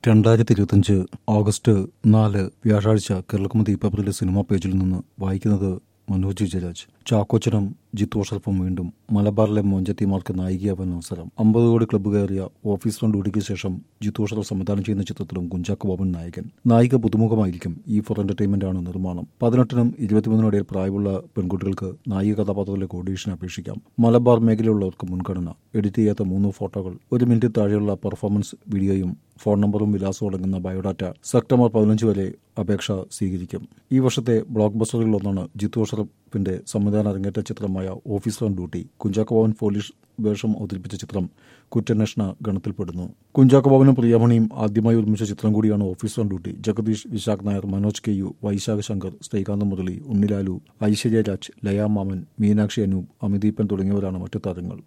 രണ്ടായിരത്തി ഇരുപത്തിയഞ്ച് ഓഗസ്റ്റ് നാല് വ്യാഴാഴ്ച കേരളകൗമുദി പേപ്പറിലെ സിനിമാ പേജിൽ നിന്ന് വായിക്കുന്നത് മനോജ് വിജയരാജ് ചാക്കോച്ചനും ജിത്തു അഷറഫും വീണ്ടും മലബാറിലെ മോഞ്ചത്തിമാർക്ക് നായികയാവാൻ അവസരം അമ്പത് കോടി ക്ലബ്ബ് കയറിയ ഓഫീസ് റൺ ഡ്യൂട്ടിക്ക് ശേഷം ജിത്തു അഷറഫ് സംവിധാനം ചെയ്യുന്ന ചിത്രത്തിലും കുഞ്ചാക്കോ ബോബൻ നായകൻ നായിക പുതുമുഖമായിരിക്കും ഈ ഫോർ എന്റർടൈൻമെന്റ് ആണ് നിർമ്മാണം പതിനെട്ടിനും ഇരുപത്തിമൂന്നിനും ഇടയിൽ പ്രായമുള്ള പെൺകുട്ടികൾക്ക് നായിക കഥാപാത്രത്തിലേക്ക് ഓഡീഷൻ അപേക്ഷിക്കാം മലബാർ മേഖലയുള്ളവർക്ക് മുൻഗണന എഡിറ്റ് ചെയ്യാത്ത മൂന്ന് ഫോട്ടോകൾ ഒരു മിനിറ്റ് താഴെയുള്ള പെർഫോമൻസ് വീഡിയോയും ഫോൺ നമ്പറും വിലാസവും അടങ്ങുന്ന ബയോഡാറ്റ സെപ്റ്റംബർ പതിനഞ്ച് വരെ അപേക്ഷ സ്വീകരിക്കും ഈ വർഷത്തെ ബ്ലോക്ക് ബസ്റ്ററുകളിലൊന്നാണ് ജിത്തു അഷറഫിന്റെ സംവിധാന അരങ്ങേറ്റ ചിത്രമായ officer on duty Kunchacko Boban police വേഷം അവതരിപ്പിച്ച ചിത്രം കുറ്റാന്വേഷണ ഗണത്തിൽപ്പെടുന്നു കുഞ്ചാക്കോ ഭവനും പ്രിയമണിയും ആദ്യമായി ഒരുമിച്ച ചിത്രം കൂടിയാണ് officer on duty Jagadish Vishak Nair Manoj K U Vaishakh Shankar Sreekanth Murali Unnilalu Aishwarya Raj Laya Mamman Meenakshi Anoop അമിതീപ്പൻ തുടങ്ങിയവരാണ് മറ്റു താരങ്ങൾ